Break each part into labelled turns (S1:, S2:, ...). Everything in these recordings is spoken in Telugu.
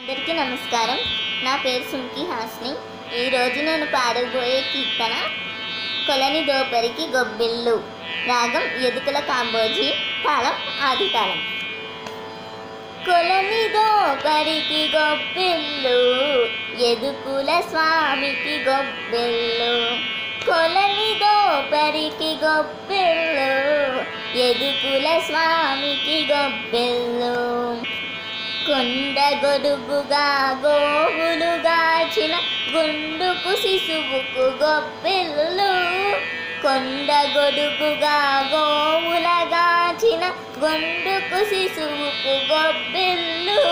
S1: అందరికీ నమస్కారం నా పేరు సుంకి హాస్ని ఈరోజు నేను పాడబోయే కీర్తన కొలని దోపరికి గొబ్బిల్లు రాగం ఎదుకల కాంబోజీ తాళం ఆది తాళం కొలని దోపరికి గొబ్బిల్లు ఎదుకుల స్వామికి గొబ్బిల్లు కొలని దోపరికి గొబ్బిల్లు ఎదుకుల స్వామికి గొబ్బిల్లు కొండ గొడుగుగా గోవులుగాచిన గుండుకు శిశువుకు గొప్పిల్లు కొండ గొడుగుగా గోవులగాచిన గుండుకు శిశువుకు గొప్పిల్లు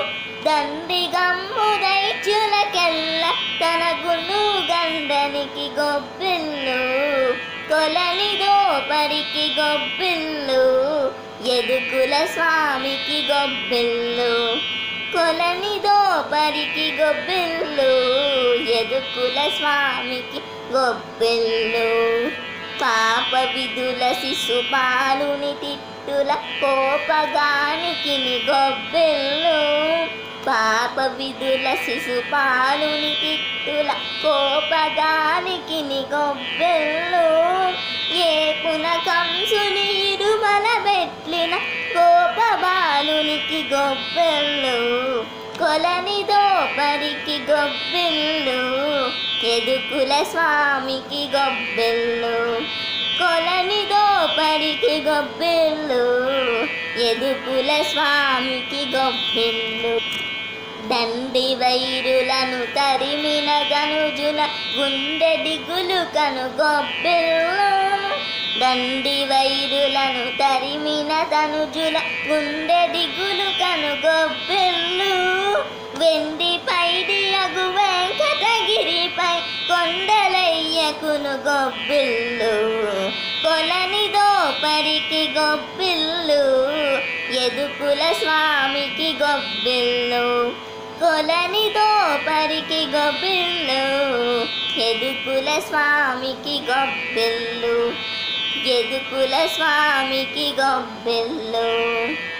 S1: దండిగమ్ము దైత్యులకెల్ల తన గును గండనికి గొప్పిల్లు కొలని దోపరికి గొప్పిల్లు ఎదుకుల స్వామికి గొబ్బిల్లు కొలని దోపరికి గొబ్బిల్లు ఎదుకుల స్వామికి గొబ్బిల్లు పాప విధుల శిశుపాలుని తిట్టుల కోపగానికి గొబ్బిల్లు పాప విధుల శిశుపాలుని తిట్టుల కోపగానికి గొబ్బిల్లు ఏ పున కంసుని ఇరుమల బెట్లిన కోప బాలునికి గొబ్బెల్లు కొలని దోపరికి గొబ్బెల్లు ఎదుకుల స్వామికి గొబ్బెల్లు కొలని దోపరికి గొబ్బెల్లు ఎదుకుల స్వామికి గొబ్బెల్లు దండి వైరులను తరిమిన గనుజుల గుండె దిగులు కను గొబ్బెల్లు దండి వైరులను తరిమిన తనుజుల గుండె దిగులు కను గొబ్బెల్లు వెండి పైడి అగు వెంకటగిరిపై కొండలయ్యకును గొబ్బిల్లు కొలని దోపరికి గొబ్బిల్లు ఎదుకుల స్వామికి గొబ్బిల్లు కొలని దోపరికి గొబ్బిల్లు ఎదుకుల స్వామికి గొబ్బిల్లు ఎదుకుల స్వామికి గొబ్బిల్లు